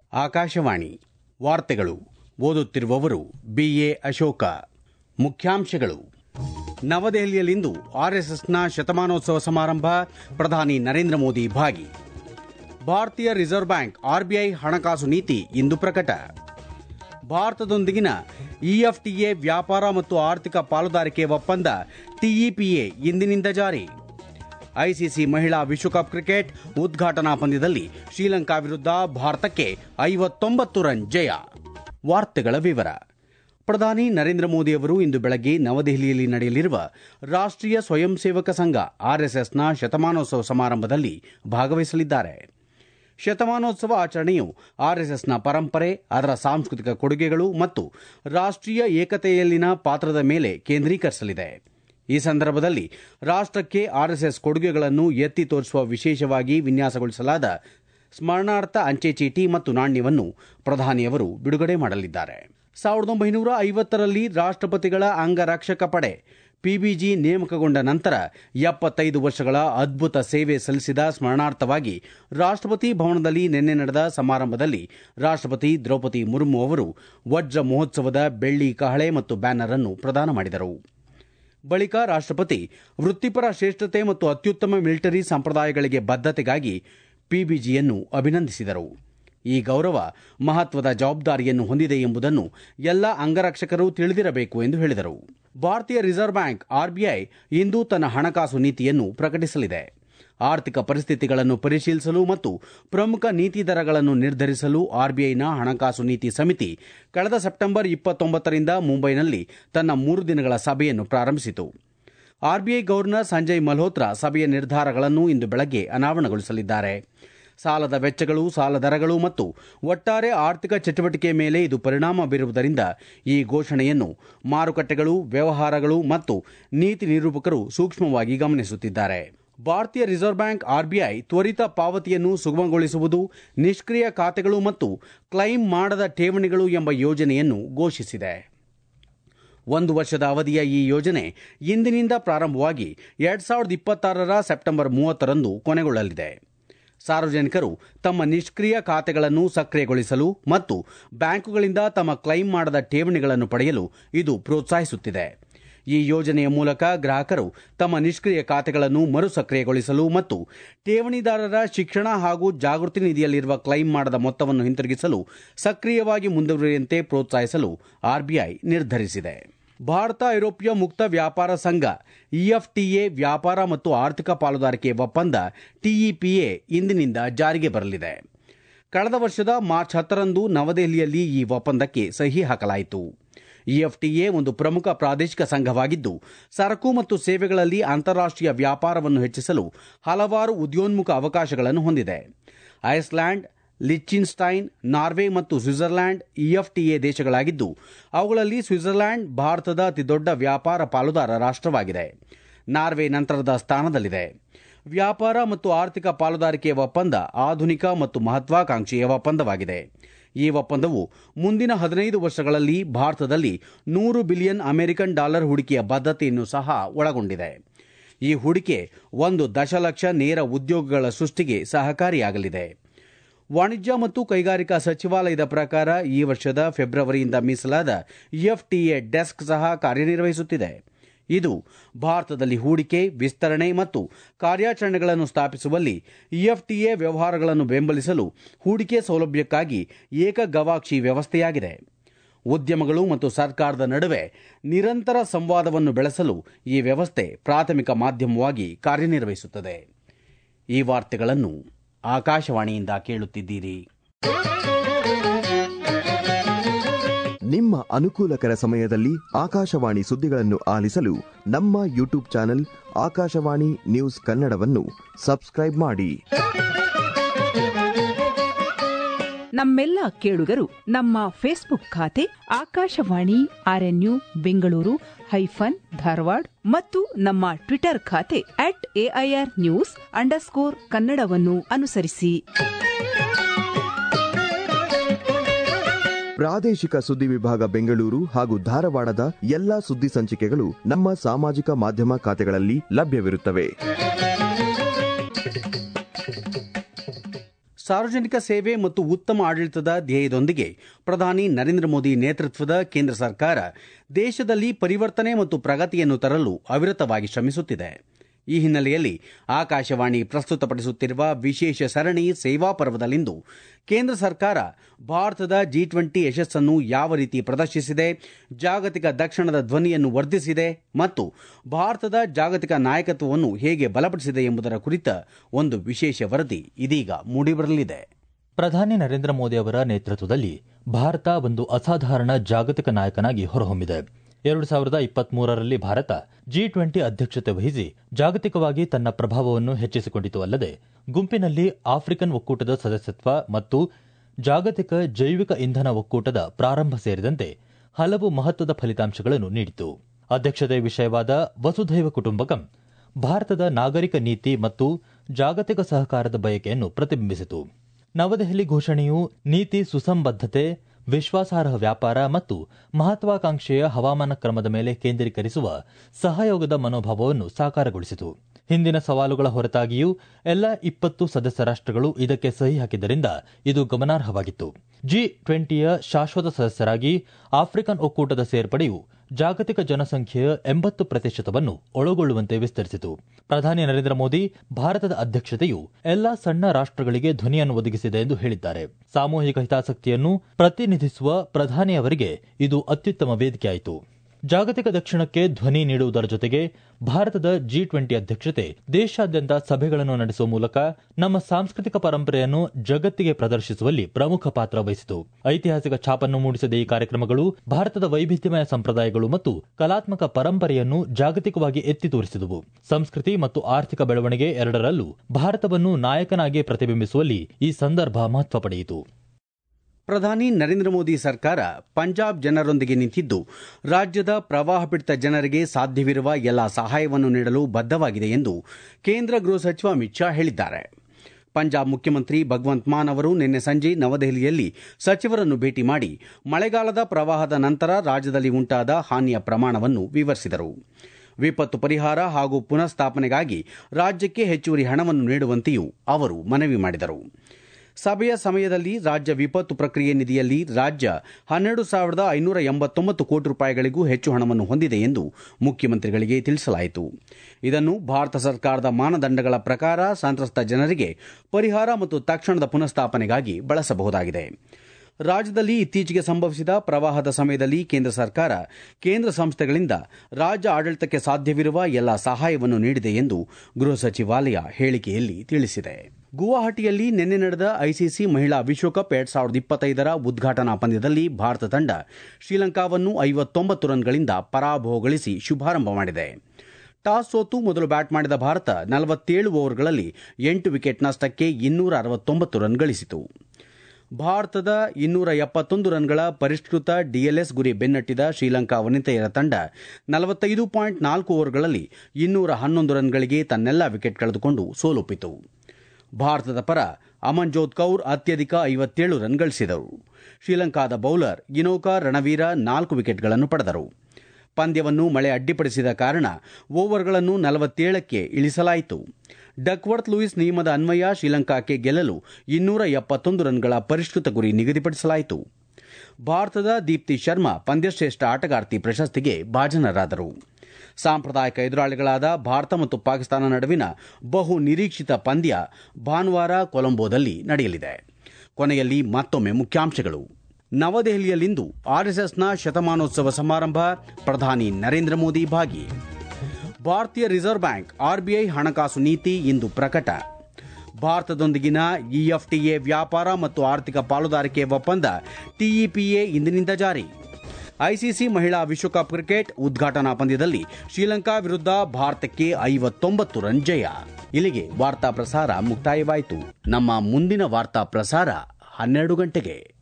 ಆಕಾಶವಾಣಿ ವಾರ್ತೆಗಳು ಓದುತ್ತಿರುವವರು ಬಿಎ ಅಶೋಕ ಮುಖ್ಯಾಂಶಗಳು ನವದೆಹಲಿಯಲ್ಲಿಂದು ಆರ್ಎಸ್ಎಸ್ನ ಶತಮಾನೋತ್ಸವ ಸಮಾರಂಭ ಪ್ರಧಾನಿ ನರೇಂದ್ರ ಮೋದಿ ಭಾಗಿ ಭಾರತೀಯ ರಿಸರ್ವ್ ಬ್ಯಾಂಕ್ ಆರ್ಬಿಐ ಹಣಕಾಸು ನೀತಿ ಇಂದು ಪ್ರಕಟ ಭಾರತದೊಂದಿಗಿನ ಇಎಫ್ಟಿಎ ವ್ಯಾಪಾರ ಮತ್ತು ಆರ್ಥಿಕ ಪಾಲುದಾರಿಕೆ ಒಪ್ಪಂದ ಟಿಇಪಿಎ ಇಂದಿನಿಂದ ಜಾರಿ ಐಸಿಸಿ ಮಹಿಳಾ ವಿಶ್ವಕಪ್ ಕ್ರಿಕೆಟ್ ಉದ್ಘಾಟನಾ ಪಂದ್ಯದಲ್ಲಿ ಶ್ರೀಲಂಕಾ ವಿರುದ್ಧ ಭಾರತಕ್ಕೆ ಐವತ್ತೊಂಬತ್ತು ರನ್ ಜಯ ವಾರ್ತೆಗಳ ವಿವರ ಪ್ರಧಾನಿ ನರೇಂದ್ರ ಮೋದಿ ಅವರು ಇಂದು ಬೆಳಗ್ಗೆ ನವದೆಹಲಿಯಲ್ಲಿ ನಡೆಯಲಿರುವ ರಾಷ್ಟೀಯ ಸ್ವಯಂ ಸೇವಕ ಸಂಘ ಆರ್ಎಸ್ಎಸ್ನ ಶತಮಾನೋತ್ಸವ ಸಮಾರಂಭದಲ್ಲಿ ಭಾಗವಹಿಸಲಿದ್ದಾರೆ ಶತಮಾನೋತ್ಸವ ಆಚರಣೆಯು ಆರ್ಎಸ್ಎಸ್ನ ಪರಂಪರೆ ಅದರ ಸಾಂಸ್ಕೃತಿಕ ಕೊಡುಗೆಗಳು ಮತ್ತು ರಾಷ್ಟೀಯ ಏಕತೆಯಲ್ಲಿನ ಪಾತ್ರದ ಮೇಲೆ ಕೇಂದ್ರೀಕರಿಸಲಿದೆ ಈ ಸಂದರ್ಭದಲ್ಲಿ ರಾಷ್ಟಕ್ಕೆ ಆರ್ಎಸ್ಎಸ್ ಕೊಡುಗೆಗಳನ್ನು ಎತ್ತಿ ತೋರಿಸುವ ವಿಶೇಷವಾಗಿ ವಿನ್ಯಾಸಗೊಳಿಸಲಾದ ಸ್ಮರಣಾರ್ಥ ಅಂಚೆ ಚೀಟಿ ಮತ್ತು ನಾಣ್ಯವನ್ನು ಪ್ರಧಾನಿಯವರು ಬಿಡುಗಡೆ ಮಾಡಲಿದ್ದಾರೆ ಸಾವಿರದ ಒಂಬೈನೂರ ಐವತ್ತರಲ್ಲಿ ರಾಷ್ಟಪತಿಗಳ ಅಂಗರಕ್ಷಕ ಪಡೆ ಪಿಬಿಜಿ ನೇಮಕಗೊಂಡ ನಂತರ ಎಪ್ಪತ್ತೈದು ವರ್ಷಗಳ ಅದ್ಭುತ ಸೇವೆ ಸಲ್ಲಿಸಿದ ಸ್ಮರಣಾರ್ಥವಾಗಿ ರಾಷ್ಟಪತಿ ಭವನದಲ್ಲಿ ನಿನ್ನೆ ನಡೆದ ಸಮಾರಂಭದಲ್ಲಿ ರಾಷ್ಟಪತಿ ದ್ರೌಪದಿ ಮುರ್ಮು ಅವರು ವಜ್ರ ಮಹೋತ್ಸವದ ಬೆಳ್ಳಿ ಕಹಳೆ ಮತ್ತು ಬ್ಯಾನರ್ ಅನ್ನು ಪ್ರದಾನ ಮಾಡಿದರು ಬಳಿಕ ರಾಷ್ಟಪತಿ ವೃತ್ತಿಪರ ಶ್ರೇಷ್ಠತೆ ಮತ್ತು ಅತ್ಯುತ್ತಮ ಮಿಲಿಟರಿ ಸಂಪ್ರದಾಯಗಳಿಗೆ ಬದ್ಧತೆಗಾಗಿ ಪಿಬಿಜಿಯನ್ನು ಅಭಿನಂದಿಸಿದರು ಈ ಗೌರವ ಮಹತ್ವದ ಜವಾಬ್ದಾರಿಯನ್ನು ಹೊಂದಿದೆ ಎಂಬುದನ್ನು ಎಲ್ಲ ಅಂಗರಕ್ಷಕರು ತಿಳಿದಿರಬೇಕು ಎಂದು ಹೇಳಿದರು ಭಾರತೀಯ ರಿಸರ್ವ್ ಬ್ಯಾಂಕ್ ಆರ್ಬಿಐ ಇಂದು ತನ್ನ ಹಣಕಾಸು ನೀತಿಯನ್ನು ಪ್ರಕಟಿಸಲಿದೆ ಆರ್ಥಿಕ ಪರಿಸ್ಥಿತಿಗಳನ್ನು ಪರಿಶೀಲಿಸಲು ಮತ್ತು ಪ್ರಮುಖ ನೀತಿ ದರಗಳನ್ನು ನಿರ್ಧರಿಸಲು ಆರ್ಬಿಐನ ಹಣಕಾಸು ನೀತಿ ಸಮಿತಿ ಕಳೆದ ಸೆಪ್ಟೆಂಬರ್ ಇಪ್ಪತ್ತೊಂಬತ್ತರಿಂದ ಮುಂಬೈನಲ್ಲಿ ತನ್ನ ಮೂರು ದಿನಗಳ ಸಭೆಯನ್ನು ಪ್ರಾರಂಭಿಸಿತು ಆರ್ಬಿಐ ಗವರ್ನರ್ ಸಂಜಯ್ ಮಲ್ಹೋತ್ರಾ ಸಭೆಯ ನಿರ್ಧಾರಗಳನ್ನು ಇಂದು ಬೆಳಗ್ಗೆ ಅನಾವರಣಗೊಳಿಸಲಿದ್ದಾರೆ ಸಾಲದ ವೆಚ್ಚಗಳು ಸಾಲ ದರಗಳು ಮತ್ತು ಒಟ್ಟಾರೆ ಆರ್ಥಿಕ ಚಟುವಟಿಕೆ ಮೇಲೆ ಇದು ಪರಿಣಾಮ ಬೀರುವುದರಿಂದ ಈ ಘೋಷಣೆಯನ್ನು ಮಾರುಕಟ್ಟೆಗಳು ವ್ಯವಹಾರಗಳು ಮತ್ತು ನೀತಿ ನಿರೂಪಕರು ಸೂಕ್ಷ್ಮವಾಗಿ ಗಮನಿಸುತ್ತಿದ್ದಾರೆ ಭಾರತೀಯ ರಿಸರ್ವ್ ಬ್ಯಾಂಕ್ ಆರ್ಬಿಐ ತ್ವರಿತ ಪಾವತಿಯನ್ನು ಸುಗಮಗೊಳಿಸುವುದು ನಿಷ್ಕ್ರಿಯ ಖಾತೆಗಳು ಮತ್ತು ಕ್ಲೈಮ್ ಮಾಡದ ಠೇವಣಿಗಳು ಎಂಬ ಯೋಜನೆಯನ್ನು ಘೋಷಿಸಿದೆ ಒಂದು ವರ್ಷದ ಅವಧಿಯ ಈ ಯೋಜನೆ ಇಂದಿನಿಂದ ಪ್ರಾರಂಭವಾಗಿ ಎರಡ್ ಸಾವಿರದ ಇಪ್ಪತ್ತಾರರ ಸೆಪ್ಟೆಂಬರ್ ಮೂವತ್ತರಂದು ಕೊನೆಗೊಳ್ಳಲಿದೆ ಸಾರ್ವಜನಿಕರು ತಮ್ಮ ನಿಷ್ಕ್ರಿಯ ಖಾತೆಗಳನ್ನು ಸಕ್ರಿಯಗೊಳಿಸಲು ಮತ್ತು ಬ್ಯಾಂಕುಗಳಿಂದ ತಮ್ಮ ಕ್ಲೈಮ್ ಮಾಡದ ಠೇವಣಿಗಳನ್ನು ಪಡೆಯಲು ಇದು ಪ್ರೋತ್ಸಾಹಿಸುತ್ತಿದೆ ಈ ಯೋಜನೆಯ ಮೂಲಕ ಗ್ರಾಹಕರು ತಮ್ಮ ನಿಷ್ಕ್ರಿಯ ಖಾತೆಗಳನ್ನು ಮರು ಸಕ್ರಿಯಗೊಳಿಸಲು ಮತ್ತು ಠೇವಣಿದಾರರ ಶಿಕ್ಷಣ ಹಾಗೂ ಜಾಗೃತಿ ನಿಧಿಯಲ್ಲಿರುವ ಕ್ಲೈಮ್ ಮಾಡದ ಮೊತ್ತವನ್ನು ಹಿಂತಿರುಗಿಸಲು ಸಕ್ರಿಯವಾಗಿ ಮುಂದುವರಿಯುವಂತೆ ಪ್ರೋತ್ಸಾಹಿಸಲು ಆರ್ಬಿಐ ನಿರ್ಧರಿಸಿದೆ ಭಾರತ ಐರೋಪ್ಯ ಮುಕ್ತ ವ್ಯಾಪಾರ ಸಂಘ ಇಎಫ್ಟಿಎ ವ್ಯಾಪಾರ ಮತ್ತು ಆರ್ಥಿಕ ಪಾಲುದಾರಿಕೆ ಒಪ್ಪಂದ ಟಿಇಪಿಎ ಇಂದಿನಿಂದ ಜಾರಿಗೆ ಬರಲಿದೆ ಕಳೆದ ವರ್ಷದ ಮಾರ್ಚ್ ಹತ್ತರಂದು ನವದೆಹಲಿಯಲ್ಲಿ ಈ ಒಪ್ಪಂದಕ್ಕೆ ಸಹಿ ಹಾಕಲಾಯಿತು ಇಎಫ್ಟಿಎ ಒಂದು ಪ್ರಮುಖ ಪ್ರಾದೇಶಿಕ ಸಂಘವಾಗಿದ್ದು ಸರಕು ಮತ್ತು ಸೇವೆಗಳಲ್ಲಿ ಅಂತಾರಾಷ್ಟೀಯ ವ್ಯಾಪಾರವನ್ನು ಹೆಚ್ಚಿಸಲು ಹಲವಾರು ಉದ್ಯೋನ್ಮುಖ ಅವಕಾಶಗಳನ್ನು ಹೊಂದಿದೆ ಐಸ್ಲ್ಯಾಂಡ್ ಲಿಚ್ಚಿನ್ಸ್ಟೈನ್ ನಾರ್ವೆ ಮತ್ತು ಸ್ವಿಟ್ಜರ್ಲ್ಯಾಂಡ್ ಇಎಫ್ಟಿಎ ದೇಶಗಳಾಗಿದ್ದು ಅವುಗಳಲ್ಲಿ ಸ್ವಿಟ್ಜರ್ಲ್ಯಾಂಡ್ ಭಾರತದ ಅತಿದೊಡ್ಡ ವ್ಯಾಪಾರ ಪಾಲುದಾರ ರಾಷ್ಟವಾಗಿದೆ ನಾರ್ವೆ ನಂತರದ ಸ್ಥಾನದಲ್ಲಿದೆ ವ್ಯಾಪಾರ ಮತ್ತು ಆರ್ಥಿಕ ಪಾಲುದಾರಿಕೆ ಒಪ್ಪಂದ ಆಧುನಿಕ ಮತ್ತು ಮಹತ್ವಾಕಾಂಕ್ಷೆಯ ಒಪ್ಪಂದವಾಗಿದೆ ಈ ಒಪ್ಪಂದವು ಮುಂದಿನ ಹದಿನೈದು ವರ್ಷಗಳಲ್ಲಿ ಭಾರತದಲ್ಲಿ ನೂರು ಬಿಲಿಯನ್ ಅಮೆರಿಕನ್ ಡಾಲರ್ ಹೂಡಿಕೆಯ ಬದ್ಧತೆಯನ್ನು ಸಹ ಒಳಗೊಂಡಿದೆ ಈ ಹೂಡಿಕೆ ಒಂದು ದಶಲಕ್ಷ ನೇರ ಉದ್ಯೋಗಗಳ ಸೃಷ್ಟಿಗೆ ಸಹಕಾರಿಯಾಗಲಿದೆ ವಾಣಿಜ್ಯ ಮತ್ತು ಕೈಗಾರಿಕಾ ಸಚಿವಾಲಯದ ಪ್ರಕಾರ ಈ ವರ್ಷದ ಫೆಬ್ರವರಿಯಿಂದ ಮೀಸಲಾದ ಇಎಫ್ಟಿಎ ಡೆಸ್ಕ್ ಸಹ ಕಾರ್ಯನಿರ್ವಹಿಸುತ್ತಿದೆ ಇದು ಭಾರತದಲ್ಲಿ ಹೂಡಿಕೆ ವಿಸ್ತರಣೆ ಮತ್ತು ಕಾರ್ಯಾಚರಣೆಗಳನ್ನು ಸ್ಥಾಪಿಸುವಲ್ಲಿ ಇಎಫ್ಟಿಎ ವ್ಯವಹಾರಗಳನ್ನು ಬೆಂಬಲಿಸಲು ಹೂಡಿಕೆ ಸೌಲಭ್ಯಕ್ಕಾಗಿ ಏಕ ಗವಾಕ್ಷಿ ವ್ಯವಸ್ಥೆಯಾಗಿದೆ ಉದ್ಯಮಗಳು ಮತ್ತು ಸರ್ಕಾರದ ನಡುವೆ ನಿರಂತರ ಸಂವಾದವನ್ನು ಬೆಳೆಸಲು ಈ ವ್ಯವಸ್ಥೆ ಪ್ರಾಥಮಿಕ ಮಾಧ್ಯಮವಾಗಿ ಕಾರ್ಯನಿರ್ವಹಿಸುತ್ತದೆ ಈ ವಾರ್ತೆಗಳನ್ನು ಆಕಾಶವಾಣಿಯಿಂದ ಕೇಳುತ್ತಿದ್ದೀರಿ ನಿಮ್ಮ ಅನುಕೂಲಕರ ಸಮಯದಲ್ಲಿ ಆಕಾಶವಾಣಿ ಸುದ್ದಿಗಳನ್ನು ಆಲಿಸಲು ನಮ್ಮ ಯೂಟ್ಯೂಬ್ ಚಾನೆಲ್ ಆಕಾಶವಾಣಿ ನ್ಯೂಸ್ ಕನ್ನಡವನ್ನು ಸಬ್ಸ್ಕ್ರೈಬ್ ಮಾಡಿ ನಮ್ಮೆಲ್ಲ ಕೇಳುಗರು ನಮ್ಮ ಫೇಸ್ಬುಕ್ ಖಾತೆ ಆಕಾಶವಾಣಿ ಆರ್ಎನ್ಯು ಬೆಂಗಳೂರು ಹೈಫನ್ ಧಾರವಾಡ ಮತ್ತು ನಮ್ಮ ಟ್ವಿಟರ್ ಖಾತೆ ಅಟ್ ಎಐಆರ್ ನ್ಯೂಸ್ ಅಂಡರ್ಸ್ಕೋರ್ ಕನ್ನಡವನ್ನು ಅನುಸರಿಸಿ ಪ್ರಾದೇಶಿಕ ಸುದ್ದಿ ವಿಭಾಗ ಬೆಂಗಳೂರು ಹಾಗೂ ಧಾರವಾಡದ ಎಲ್ಲಾ ಸುದ್ದಿ ಸಂಚಿಕೆಗಳು ನಮ್ಮ ಸಾಮಾಜಿಕ ಮಾಧ್ಯಮ ಖಾತೆಗಳಲ್ಲಿ ಲಭ್ಯವಿರುತ್ತವೆ ಸಾರ್ವಜನಿಕ ಸೇವೆ ಮತ್ತು ಉತ್ತಮ ಆಡಳಿತದ ಧ್ಯೇಯದೊಂದಿಗೆ ಪ್ರಧಾನಿ ನರೇಂದ್ರ ಮೋದಿ ನೇತೃತ್ವದ ಕೇಂದ್ರ ಸರ್ಕಾರ ದೇಶದಲ್ಲಿ ಪರಿವರ್ತನೆ ಮತ್ತು ಪ್ರಗತಿಯನ್ನು ತರಲು ಅವಿರತವಾಗಿ ಶ್ರಮಿಸುತ್ತಿದೆ ಈ ಹಿನ್ನೆಲೆಯಲ್ಲಿ ಆಕಾಶವಾಣಿ ಪ್ರಸ್ತುತಪಡಿಸುತ್ತಿರುವ ವಿಶೇಷ ಸರಣಿ ಸೇವಾ ಪರ್ವದಲ್ಲಿಂದು ಕೇಂದ್ರ ಸರ್ಕಾರ ಭಾರತದ ಜಿ ಟ್ವೆಂಟಿ ಯಶಸ್ಸನ್ನು ಯಾವ ರೀತಿ ಪ್ರದರ್ಶಿಸಿದೆ ಜಾಗತಿಕ ದಕ್ಷಿಣದ ಧ್ವನಿಯನ್ನು ವರ್ಧಿಸಿದೆ ಮತ್ತು ಭಾರತದ ಜಾಗತಿಕ ನಾಯಕತ್ವವನ್ನು ಹೇಗೆ ಬಲಪಡಿಸಿದೆ ಎಂಬುದರ ಕುರಿತ ಒಂದು ವಿಶೇಷ ವರದಿ ಇದೀಗ ಮೂಡಿಬರಲಿದೆ ಪ್ರಧಾನಿ ನರೇಂದ್ರ ಮೋದಿ ಅವರ ನೇತೃತ್ವದಲ್ಲಿ ಭಾರತ ಒಂದು ಅಸಾಧಾರಣ ಜಾಗತಿಕ ನಾಯಕನಾಗಿ ಹೊರಹೊಮ್ಮಿದೆ ಎರಡು ಸಾವಿರದ ಇಪ್ಪತ್ಮೂರರಲ್ಲಿ ಭಾರತ ಜಿ ಟ್ವೆಂಟಿ ಅಧ್ಯಕ್ಷತೆ ವಹಿಸಿ ಜಾಗತಿಕವಾಗಿ ತನ್ನ ಪ್ರಭಾವವನ್ನು ಹೆಚ್ಚಿಸಿಕೊಂಡಿತು ಅಲ್ಲದೆ ಗುಂಪಿನಲ್ಲಿ ಆಫ್ರಿಕನ್ ಒಕ್ಕೂಟದ ಸದಸ್ಯತ್ವ ಮತ್ತು ಜಾಗತಿಕ ಜೈವಿಕ ಇಂಧನ ಒಕ್ಕೂಟದ ಪ್ರಾರಂಭ ಸೇರಿದಂತೆ ಹಲವು ಮಹತ್ವದ ಫಲಿತಾಂಶಗಳನ್ನು ನೀಡಿತು ಅಧ್ಯಕ್ಷತೆ ವಿಷಯವಾದ ವಸುಧೈವ ಕುಟುಂಬಕಂ ಭಾರತದ ನಾಗರಿಕ ನೀತಿ ಮತ್ತು ಜಾಗತಿಕ ಸಹಕಾರದ ಬಯಕೆಯನ್ನು ಪ್ರತಿಬಿಂಬಿಸಿತು ನವದೆಹಲಿ ಘೋಷಣೆಯು ನೀತಿ ಸುಸಂಬದ್ಧತೆ ವಿಶ್ವಾಸಾರ್ಹ ವ್ಯಾಪಾರ ಮತ್ತು ಮಹತ್ವಾಕಾಂಕ್ಷೆಯ ಹವಾಮಾನ ಕ್ರಮದ ಮೇಲೆ ಕೇಂದ್ರೀಕರಿಸುವ ಸಹಯೋಗದ ಮನೋಭಾವವನ್ನು ಸಾಕಾರಗೊಳಿಸಿತು ಹಿಂದಿನ ಸವಾಲುಗಳ ಹೊರತಾಗಿಯೂ ಎಲ್ಲ ಇಪ್ಪತ್ತು ಸದಸ್ಯ ರಾಷ್ಟ್ರಗಳು ಇದಕ್ಕೆ ಸಹಿ ಹಾಕಿದ್ದರಿಂದ ಇದು ಗಮನಾರ್ಹವಾಗಿತ್ತು ಜಿ ಟ್ವೆಂಟಿಯ ಶಾಶ್ವತ ಸದಸ್ಯರಾಗಿ ಆಫ್ರಿಕನ್ ಒಕ್ಕೂಟದ ಸೇರ್ಪಡೆಯು ಜಾಗತಿಕ ಜನಸಂಖ್ಯೆಯ ಎಂಬತ್ತು ಪ್ರತಿಶತವನ್ನು ಒಳಗೊಳ್ಳುವಂತೆ ವಿಸ್ತರಿಸಿತು ಪ್ರಧಾನಿ ನರೇಂದ್ರ ಮೋದಿ ಭಾರತದ ಅಧ್ಯಕ್ಷತೆಯು ಎಲ್ಲಾ ಸಣ್ಣ ರಾಷ್ಟ್ರಗಳಿಗೆ ಧ್ವನಿಯನ್ನು ಒದಗಿಸಿದೆ ಎಂದು ಹೇಳಿದ್ದಾರೆ ಸಾಮೂಹಿಕ ಹಿತಾಸಕ್ತಿಯನ್ನು ಪ್ರತಿನಿಧಿಸುವ ಪ್ರಧಾನಿಯವರಿಗೆ ಇದು ಅತ್ಯುತ್ತಮ ವೇದಿಕೆಯಾಯಿತು ಜಾಗತಿಕ ದಕ್ಷಿಣಕ್ಕೆ ಧ್ವನಿ ನೀಡುವುದರ ಜೊತೆಗೆ ಭಾರತದ ಜಿ ಟ್ವೆಂಟಿ ಅಧ್ಯಕ್ಷತೆ ದೇಶಾದ್ಯಂತ ಸಭೆಗಳನ್ನು ನಡೆಸುವ ಮೂಲಕ ನಮ್ಮ ಸಾಂಸ್ಕೃತಿಕ ಪರಂಪರೆಯನ್ನು ಜಗತ್ತಿಗೆ ಪ್ರದರ್ಶಿಸುವಲ್ಲಿ ಪ್ರಮುಖ ಪಾತ್ರ ವಹಿಸಿತು ಐತಿಹಾಸಿಕ ಛಾಪನ್ನು ಮೂಡಿಸಿದ ಈ ಕಾರ್ಯಕ್ರಮಗಳು ಭಾರತದ ವೈವಿಧ್ಯಮಯ ಸಂಪ್ರದಾಯಗಳು ಮತ್ತು ಕಲಾತ್ಮಕ ಪರಂಪರೆಯನ್ನು ಜಾಗತಿಕವಾಗಿ ಎತ್ತಿ ತೋರಿಸಿದವು ಸಂಸ್ಕೃತಿ ಮತ್ತು ಆರ್ಥಿಕ ಬೆಳವಣಿಗೆ ಎರಡರಲ್ಲೂ ಭಾರತವನ್ನು ನಾಯಕನಾಗಿ ಪ್ರತಿಬಿಂಬಿಸುವಲ್ಲಿ ಈ ಸಂದರ್ಭ ಮಹತ್ವ ಪಡೆಯಿತು ಪ್ರಧಾನಿ ನರೇಂದ್ರ ಮೋದಿ ಸರ್ಕಾರ ಪಂಜಾಬ್ ಜನರೊಂದಿಗೆ ನಿಂತಿದ್ದು ರಾಜ್ಯದ ಪ್ರವಾಹ ಪೀಡಿತ ಜನರಿಗೆ ಸಾಧ್ಯವಿರುವ ಎಲ್ಲ ಸಹಾಯವನ್ನು ನೀಡಲು ಬದ್ಧವಾಗಿದೆ ಎಂದು ಕೇಂದ್ರ ಗೃಹ ಸಚಿವ ಅಮಿತ್ ಶಾ ಹೇಳಿದ್ದಾರೆ ಪಂಜಾಬ್ ಮುಖ್ಯಮಂತ್ರಿ ಭಗವಂತ್ ಮಾನ್ ಅವರು ನಿನ್ನೆ ಸಂಜೆ ನವದೆಹಲಿಯಲ್ಲಿ ಸಚಿವರನ್ನು ಭೇಟಿ ಮಾಡಿ ಮಳೆಗಾಲದ ಪ್ರವಾಹದ ನಂತರ ರಾಜ್ಯದಲ್ಲಿ ಉಂಟಾದ ಹಾನಿಯ ಪ್ರಮಾಣವನ್ನು ವಿವರಿಸಿದರು ವಿಪತ್ತು ಪರಿಹಾರ ಹಾಗೂ ಪುನಃಸ್ಥಾಪನೆಗಾಗಿ ರಾಜ್ಯಕ್ಕೆ ಹೆಚ್ಚುವರಿ ಹಣವನ್ನು ನೀಡುವಂತೆಯೂ ಅವರು ಮನವಿ ಮಾಡಿದರು ಸಭೆಯ ಸಮಯದಲ್ಲಿ ರಾಜ್ಯ ವಿಪತ್ತು ಪ್ರಕ್ರಿಯೆ ನಿಧಿಯಲ್ಲಿ ರಾಜ್ಯ ಹನ್ನೆರಡು ಸಾವಿರದ ಐನೂರ ಎಂಬತ್ತೊಂಬತ್ತು ಕೋಟಿ ರೂಪಾಯಿಗಳಿಗೂ ಹೆಚ್ಚು ಹಣವನ್ನು ಹೊಂದಿದೆ ಎಂದು ಮುಖ್ಯಮಂತ್ರಿಗಳಿಗೆ ತಿಳಿಸಲಾಯಿತು ಇದನ್ನು ಭಾರತ ಸರ್ಕಾರದ ಮಾನದಂಡಗಳ ಪ್ರಕಾರ ಸಂತ್ರಸ್ತ ಜನರಿಗೆ ಪರಿಹಾರ ಮತ್ತು ತಕ್ಷಣದ ಪುನಃಸ್ಥಾಪನೆಗಾಗಿ ಬಳಸಬಹುದಾಗಿದೆ ರಾಜ್ಯದಲ್ಲಿ ಇತ್ತೀಚೆಗೆ ಸಂಭವಿಸಿದ ಪ್ರವಾಹದ ಸಮಯದಲ್ಲಿ ಕೇಂದ್ರ ಸರ್ಕಾರ ಕೇಂದ್ರ ಸಂಸ್ಥೆಗಳಿಂದ ರಾಜ್ಯ ಆಡಳಿತಕ್ಕೆ ಸಾಧ್ಯವಿರುವ ಎಲ್ಲ ಸಹಾಯವನ್ನು ನೀಡಿದೆ ಎಂದು ಗೃಹ ಸಚಿವಾಲಯ ಹೇಳಿಕೆಯಲ್ಲಿ ತಿಳಿಸಿದೆ ಗುವಾಹಟಿಯಲ್ಲಿ ನಿನ್ನೆ ನಡೆದ ಐಸಿಸಿ ಮಹಿಳಾ ವಿಶ್ವಕಪ್ ಎರಡ್ ಸಾವಿರದ ಇಪ್ಪತ್ತೈದರ ಉದ್ಘಾಟನಾ ಪಂದ್ಯದಲ್ಲಿ ಭಾರತ ತಂಡ ಶ್ರೀಲಂಕಾವನ್ನು ಐವತ್ತೊಂಬತ್ತು ರನ್ಗಳಿಂದ ಪರಾಭವಗೊಳಿಸಿ ಶುಭಾರಂಭ ಮಾಡಿದೆ ಟಾಸ್ ಸೋತು ಮೊದಲು ಬ್ಯಾಟ್ ಮಾಡಿದ ಭಾರತ ನಲವತ್ತೇಳು ಓವರ್ಗಳಲ್ಲಿ ಎಂಟು ವಿಕೆಟ್ ನಷ್ಟಕ್ಕೆ ಇನ್ನೂರ ಅರವತ್ತೊಂಬತ್ತು ರನ್ ಗಳಿಸಿತು ಭಾರತದ ಇನ್ನೂರ ಎಪ್ಪತ್ತೊಂದು ರನ್ಗಳ ಪರಿಷ್ಕೃತ ಡಿಎಲ್ಎಸ್ ಗುರಿ ಬೆನ್ನಟ್ಟಿದ ಶ್ರೀಲಂಕಾ ವನಿತೆಯರ ತಂಡ ನಲವತ್ತೈದು ಪಾಯಿಂಟ್ ನಾಲ್ಕು ಓವರ್ಗಳಲ್ಲಿ ಇನ್ನೂರ ಹನ್ನೊಂದು ರನ್ಗಳಿಗೆ ತನ್ನೆಲ್ಲ ವಿಕೆಟ್ ಕಳೆದುಕೊಂಡು ಸೋಲೊಪ್ಪಿತು ಭಾರತದ ಪರ ಅಮನ್ಜೋತ್ ಕೌರ್ ಅತ್ಯಧಿಕ ಐವತ್ತೇಳು ರನ್ ಗಳಿಸಿದರು ಶ್ರೀಲಂಕಾದ ಬೌಲರ್ ಇನೋಕಾ ರಣವೀರ ನಾಲ್ಕು ವಿಕೆಟ್ಗಳನ್ನು ಪಡೆದರು ಪಂದ್ಯವನ್ನು ಮಳೆ ಅಡ್ಡಿಪಡಿಸಿದ ಕಾರಣ ಓವರ್ಗಳನ್ನು ನಲವತ್ತೇಳಕ್ಕೆ ಇಳಿಸಲಾಯಿತು ಡಕ್ವರ್ತ್ ಲೂಯಿಸ್ ನಿಯಮದ ಅನ್ವಯ ಶ್ರೀಲಂಕಾಕ್ಕೆ ಗೆಲ್ಲಲು ಇನ್ನೂರ ಎಪ್ಪತ್ತೊಂದು ರನ್ಗಳ ಪರಿಷ್ಕೃತ ಗುರಿ ನಿಗದಿಪಡಿಸಲಾಯಿತು ಭಾರತದ ದೀಪ್ತಿ ಶರ್ಮಾ ಪಂದ್ಯಶ್ರೇಷ್ಠ ಆಟಗಾರ್ತಿ ಪ್ರಶಸ್ತಿಗೆ ಭಾಜನರಾದರು ಸಾಂಪ್ರದಾಯಿಕ ಎದುರಾಳಿಗಳಾದ ಭಾರತ ಮತ್ತು ಪಾಕಿಸ್ತಾನ ನಡುವಿನ ಬಹು ನಿರೀಕ್ಷಿತ ಪಂದ್ಯ ಭಾನುವಾರ ಕೊಲಂಬೋದಲ್ಲಿ ನಡೆಯಲಿದೆ ಕೊನೆಯಲ್ಲಿ ಮತ್ತೊಮ್ಮೆ ಮುಖ್ಯಾಂಶಗಳು ನವದೆಹಲಿಯಲ್ಲಿಂದು ಆರ್ಎಸ್ಎಸ್ನ ಶತಮಾನೋತ್ಸವ ಸಮಾರಂಭ ಪ್ರಧಾನಿ ನರೇಂದ್ರ ಮೋದಿ ಭಾಗಿ ಭಾರತೀಯ ರಿಸರ್ವ್ ಬ್ಯಾಂಕ್ ಆರ್ಬಿಐ ಹಣಕಾಸು ನೀತಿ ಇಂದು ಪ್ರಕಟ ಭಾರತದೊಂದಿಗಿನ ಇಎಫ್ಟಿಎ ವ್ಯಾಪಾರ ಮತ್ತು ಆರ್ಥಿಕ ಪಾಲುದಾರಿಕೆ ಒಪ್ಪಂದ ಟಿಇಪಿಎ ಇಂದಿನಿಂದ ಜಾರಿ ಐಸಿಸಿ ಮಹಿಳಾ ವಿಶ್ವಕಪ್ ಕ್ರಿಕೆಟ್ ಉದ್ಘಾಟನಾ ಪಂದ್ಯದಲ್ಲಿ ಶ್ರೀಲಂಕಾ ವಿರುದ್ಧ ಭಾರತಕ್ಕೆ ಐವತ್ತೊಂಬತ್ತು ರನ್ ಜಯ ಇಲ್ಲಿಗೆ ವಾರ್ತಾ ಪ್ರಸಾರ ಮುಕ್ತಾಯವಾಯಿತು ನಮ್ಮ ಮುಂದಿನ ವಾರ್ತಾ ಪ್ರಸಾರ ಹನ್ನೆರಡು ಗಂಟೆಗೆ